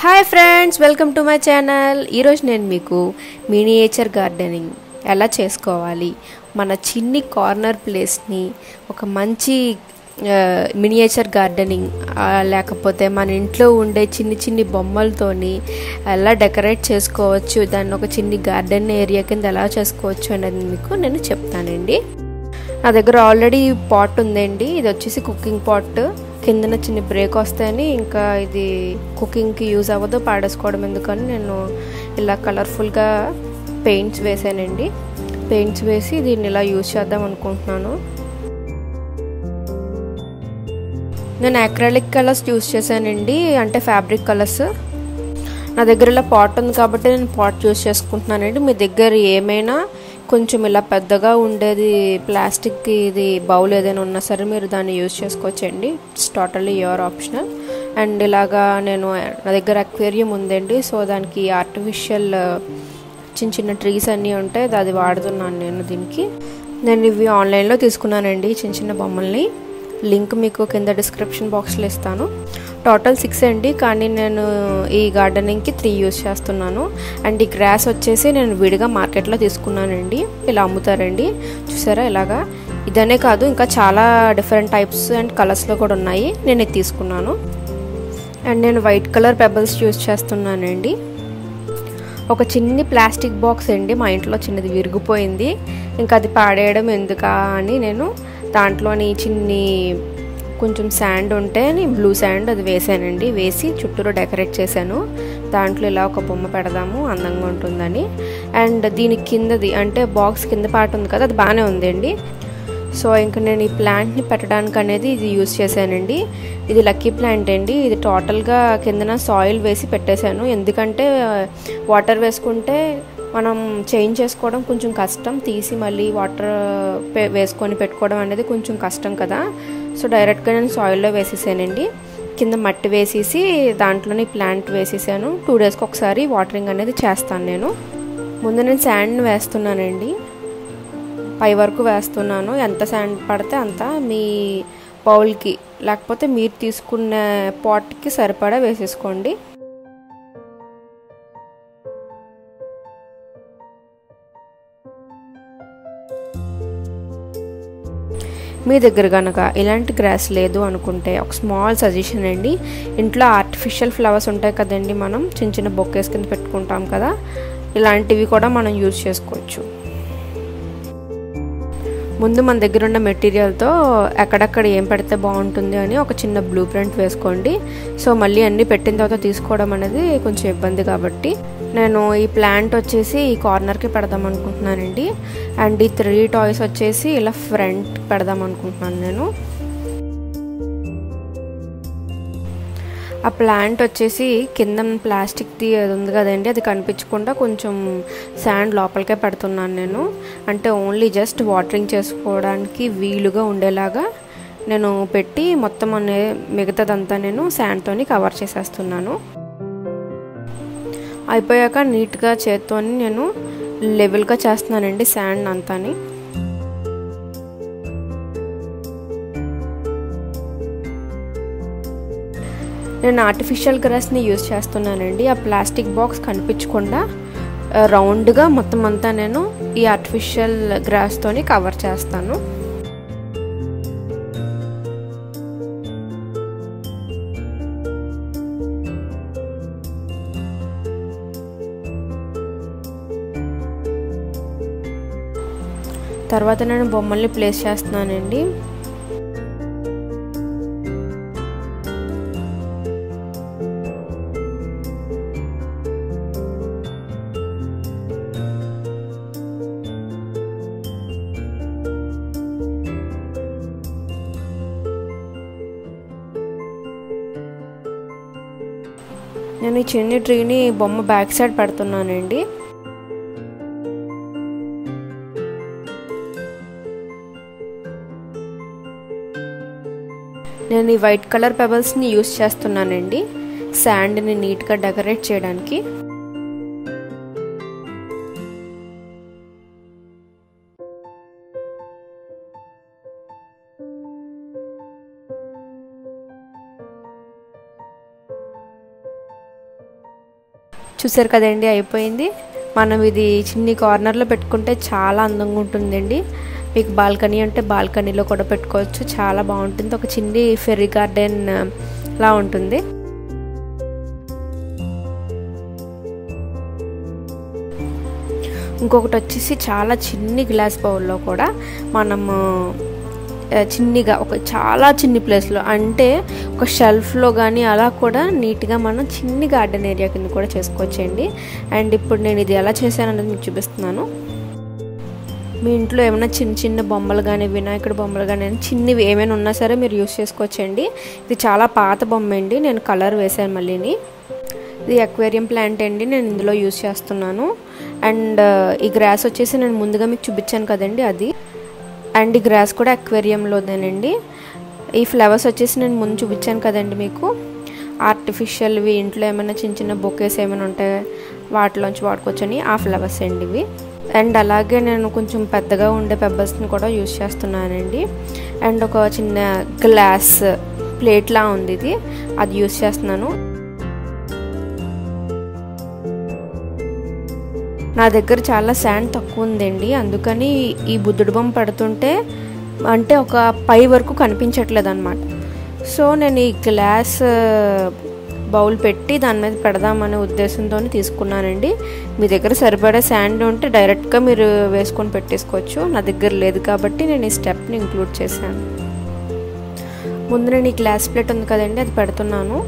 hi friends welcome to my channel ఈరోజు నేను మీకు మినియేచర్ గార్డెనింగ్ ఎలా చేసుకోవాలి మన చిన్ని కార్నర్ ప్లేస్ని ఒక మంచి మినియేచర్ గార్డెనింగ్ లేకపోతే మన ఇంట్లో ఉండే చిన్ని చిన్ని బొమ్మలతోని ఎలా డెకరేట్ చేసుకోవచ్చు దాన్ని ఒక చిన్ని గార్డెన్ ఏరియా కింద ఎలా చేసుకోవచ్చు అనేది మీకు నేను చెప్తానండి నా దగ్గర ఆల్రెడీ పాట్ ఉందండి ఇది వచ్చేసి కుకింగ్ పాట్ కిందన చిన్న బ్రేక్ వస్తాయని ఇంకా ఇది కుకింగ్కి యూజ్ అవ్వదు పాడేసుకోవడం ఎందుకని నేను ఇలా కలర్ఫుల్గా పెయింట్స్ వేసానండి పెయింట్స్ వేసి దీన్ని ఇలా యూజ్ చేద్దాం అనుకుంటున్నాను నేను అక్రాలిక్ కలర్స్ యూజ్ చేశానండి అంటే ఫ్యాబ్రిక్ కలర్స్ నా దగ్గర ఇలా పాట్ ఉంది కాబట్టి నేను పాట్ యూజ్ చేసుకుంటున్నానండి మీ దగ్గర ఏమైనా కొంచెం ఇలా పెద్దగా ఉండేది ప్లాస్టిక్ ఇది బౌల్ ఏదైనా ఉన్నా సరే మీరు దాన్ని యూజ్ చేసుకోవచ్చండి it's totally your optional and ఇలాగా నేను నా దగ్గర అక్వేరియం ఉందండి సో దానికి ఆర్టిఫిషియల్ చిన్న చిన్న ట్రీస్ అన్నీ ఉంటాయి అది వాడుతున్నాను నేను దీనికి నేను ఇవి ఆన్లైన్లో తీసుకున్నానండి చిన్న చిన్న బొమ్మల్ని లింక్ మీకు కింద డిస్క్రిప్షన్ బాక్స్లో ఇస్తాను టోటల్ సిక్స్ అండి కానీ నేను ఈ గార్డెనింగ్కి త్రీ యూస్ చేస్తున్నాను అండ్ ఈ గ్రాస్ వచ్చేసి నేను విడిగా మార్కెట్లో తీసుకున్నానండి ఇలా అమ్ముతారండి చూసారా ఇలాగా ఇదనే కాదు ఇంకా చాలా డిఫరెంట్ టైప్స్ అండ్ కలర్స్లో కూడా ఉన్నాయి నేను ఇది తీసుకున్నాను అండ్ నేను వైట్ కలర్ పెబల్స్ యూస్ చేస్తున్నానండి ఒక చిన్ని ప్లాస్టిక్ బాక్స్ అండి మా ఇంట్లో చిన్నది విరిగిపోయింది ఇంకా అది పాడేయడం ఎందుకా అని నేను దాంట్లోని చిన్ని కొంచెం శాండ్ ఉంటే బ్లూ శాండ్ అది వేసానండి వేసి చుట్టూరు డెకరేట్ చేశాను దాంట్లో ఇలా ఒక బొమ్మ పెడదాము అందంగా ఉంటుందని అండ్ దీని కిందది అంటే బాక్స్ కింద పాట ఉంది కదా అది బాగానే ఉందండి సో ఇంకా నేను ఈ ప్లాంట్ని పెట్టడానికి అనేది ఇది యూస్ చేశానండి ఇది లక్కీ ప్లాంట్ అండి ఇది టోటల్గా కిందన సాయిల్ వేసి పెట్టేశాను ఎందుకంటే వాటర్ వేసుకుంటే మనం చేంజ్ చేసుకోవడం కొంచెం కష్టం తీసి మళ్ళీ వాటర్ వేసుకొని పెట్టుకోవడం అనేది కొంచెం కష్టం కదా సో డైరెక్ట్గా నేను సాయిల్లో వేసేసానండి కింద మట్టి వేసేసి దాంట్లోని ప్లాంట్ వేసేసాను టూ డేస్కి ఒకసారి వాటరింగ్ అనేది చేస్తాను నేను ముందు నేను శాండ్ని వేస్తున్నానండి పై వరకు వేస్తున్నాను ఎంత శాండ్ పడితే అంత మీ బౌల్కి లేకపోతే మీరు తీసుకున్న పాట్కి సరిపడా వేసేసుకోండి మీ దగ్గర కనుక ఇలాంటి గ్రాస్ లేదు అనుకుంటే ఒక స్మాల్ సజెషన్ అండి ఇంట్లో ఆర్టిఫిషియల్ ఫ్లవర్స్ ఉంటాయి కదండి మనం చిన్న చిన్న బొక్కేస్ కింద పెట్టుకుంటాం కదా ఇలాంటివి కూడా మనం యూజ్ చేసుకోవచ్చు ముందు మన దగ్గర ఉన్న మెటీరియల్తో ఎక్కడెక్కడ ఏం పెడితే బాగుంటుంది అని ఒక చిన్న బ్లూ ప్రింట్ వేసుకోండి సో మళ్ళీ అన్నీ పెట్టిన తర్వాత తీసుకోవడం అనేది కొంచెం ఇబ్బంది కాబట్టి నేను ఈ ప్లాంట్ వచ్చేసి ఈ కార్నర్కి పెడదాం అనుకుంటున్నానండి అండ్ ఈ త్రీ టాయ్స్ వచ్చేసి ఇలా ఫ్రంట్ పెడదాం అనుకుంటున్నాను నేను ఆ ప్లాంట్ వచ్చేసి కింద ప్లాస్టిక్ది అది ఉంది కదండి అది కనిపించకుండా కొంచెం శాండ్ లోపలికే పెడుతున్నాను నేను అంటే ఓన్లీ జస్ట్ వాటరింగ్ చేసుకోవడానికి వీలుగా ఉండేలాగా నేను పెట్టి మొత్తం అనే మిగతాదంతా నేను శాండ్తోని కవర్ చేసేస్తున్నాను అయిపోయాక నీట్గా చేత్తో నేను లెవెల్గా చేస్తున్నానండి శాండ్ అంతాని నేను ఆర్టిఫిషియల్ గ్రాస్ని యూజ్ చేస్తున్నానండి ఆ ప్లాస్టిక్ బాక్స్ కనిపించకుండా రౌండ్గా మొత్తం అంతా నేను ఈ ఆర్టిఫిషియల్ గ్రాస్తోని కవర్ చేస్తాను తర్వాత నేను బొమ్మల్ని ప్లేస్ చేస్తున్నానండి నేను ఈ చిన్ని ట్రీని బొమ్మ బ్యాక్ సైడ్ పెడుతున్నానండి నేను ఈ వైట్ కలర్ పెబల్స్ని యూస్ చేస్తున్నానండి శాండ్ని నీట్గా డెకరేట్ చేయడానికి చూసారు కదండి అయిపోయింది మనం ఇది చిన్ని కార్నర్లో పెట్టుకుంటే చాలా అందంగా ఉంటుందండి మీకు బాల్కనీ అంటే బాల్కనీలో కూడా పెట్టుకోవచ్చు చాలా బాగుంటుంది ఒక చిన్ని ఫెర్రీ గార్డెన్ లా ఉంటుంది ఇంకొకటి వచ్చేసి చాలా చిన్ని గ్లాస్ బౌల్లో కూడా మనము చిన్నిగా ఒక చాలా చిన్ని ప్లేస్లో అంటే ఒక షెల్ఫ్లో కానీ అలా కూడా నీట్గా మనం చిన్ని గార్డెన్ ఏరియా కింద కూడా చేసుకోవచ్చండి అండ్ ఇప్పుడు నేను ఇది ఎలా చేశాననేది మీకు చూపిస్తున్నాను మీ ఇంట్లో ఏమైనా చిన్న చిన్న బొమ్మలు కానీ వినాయకుడి బొమ్మలు కానీ చిన్నవి ఏమైనా ఉన్నా సరే మీరు యూస్ చేసుకోవచ్చండి ఇది చాలా పాత బొమ్మ అండి నేను కలర్ వేసాను మళ్ళీని ఇది అక్వేరియం ప్లాంట్ అండి నేను ఇందులో యూస్ చేస్తున్నాను అండ్ ఈ గ్రాస్ వచ్చేసి నేను ముందుగా మీకు చూపించాను కదండి అది అండ్ ఈ గ్రాస్ కూడా అక్వేరియంలోదేనండి ఈ ఫ్లవర్స్ వచ్చేసి నేను ముందు చూపించాను కదండి మీకు ఆర్టిఫిషియల్వి ఇంట్లో ఏమైనా చిన్న చిన్న బొకేస్ ఏమైనా ఉంటాయి వాటిలోంచి వాడుకోవచ్చని ఆ ఫ్లవర్స్ అండి ఇవి అండ్ అలాగే నేను కొంచెం పెద్దగా ఉండే పెబ్బల్స్ని కూడా యూస్ చేస్తున్నానండి అండ్ ఒక చిన్న గ్లాస్ ప్లేట్లా ఉంది ఇది అది యూస్ చేస్తున్నాను నా దగ్గర చాలా శాండ్ తక్కువ ఉందండి అందుకని ఈ బుద్ధుడు బొమ్మ పడుతుంటే అంటే ఒక పై వరకు కనిపించట్లేదు అనమాట సో నేను ఈ గ్లాస్ బౌల్ పెట్టి దాని మీద పెడదామనే ఉద్దేశంతో తీసుకున్నానండి మీ దగ్గర సరిపడే శాండ్ ఉంటే డైరెక్ట్గా మీరు వేసుకొని పెట్టేసుకోవచ్చు నా దగ్గర లేదు కాబట్టి నేను ఈ స్టెప్ని ఇంక్లూడ్ చేశాను ముందు నేను ఈ గ్లాస్ ప్లేట్ ఉంది కదండి అది పెడుతున్నాను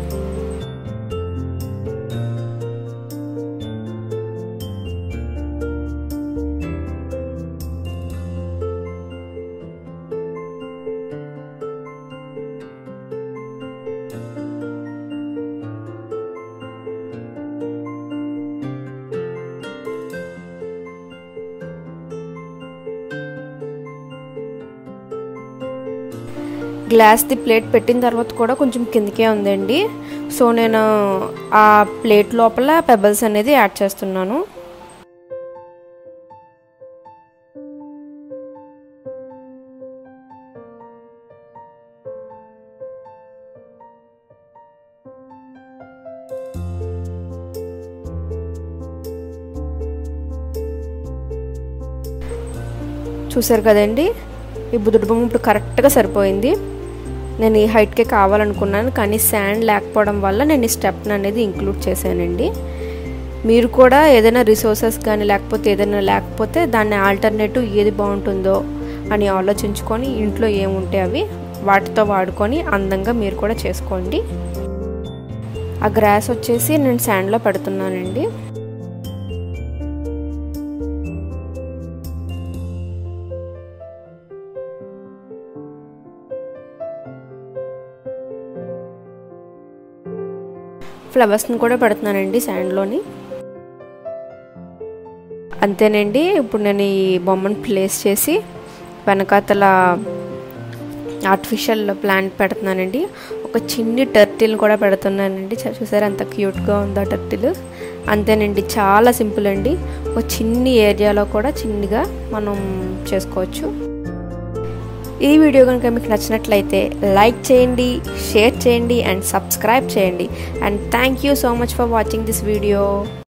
గ్లాస్ది ప్లేట్ పెట్టిన తర్వాత కూడా కొంచెం కిందకే ఉందండి సో నేను ఆ ప్లేట్ లోపల పెబల్స్ అనేది యాడ్ చేస్తున్నాను చూసారు కదండి ఈ బుద్ధుడు బొమ్మ ఇప్పుడు కరెక్ట్గా సరిపోయింది నేను ఈ హైట్కే కావాలనుకున్నాను కానీ శాండ్ లేకపోవడం వల్ల నేను ఈ స్టెప్ని అనేది ఇంక్లూడ్ చేశానండి మీరు కూడా ఏదైనా రిసోర్సెస్ కానీ లేకపోతే ఏదైనా లేకపోతే దాన్ని ఆల్టర్నేటివ్ ఏది బాగుంటుందో అని ఆలోచించుకొని ఇంట్లో ఏముంటే అవి వాటితో వాడుకొని అందంగా మీరు కూడా చేసుకోండి ఆ గ్రాస్ వచ్చేసి నేను శాండ్లో పెడుతున్నానండి ఫ్లవర్స్ని కూడా పెడుతున్నానండి శాండ్లోని అంతేనండి ఇప్పుడు నేను ఈ బొమ్మను ప్లేస్ చేసి వెనకాతల ఆర్టిఫిషియల్ ప్లాంట్ పెడుతున్నానండి ఒక చిన్ని టర్టిల్ కూడా పెడుతున్నానండి చూసారు అంత క్యూట్గా ఉందో టర్టిల్ అంతేనండి చాలా సింపుల్ అండి ఒక చిన్ని ఏరియాలో కూడా చిన్నగా మనం చేసుకోవచ్చు ఈ వీడియో కనుక మీకు నచ్చినట్లయితే లైక్ చేయండి షేర్ చేయండి అండ్ సబ్స్క్రైబ్ చేయండి and thank you so much for watching this video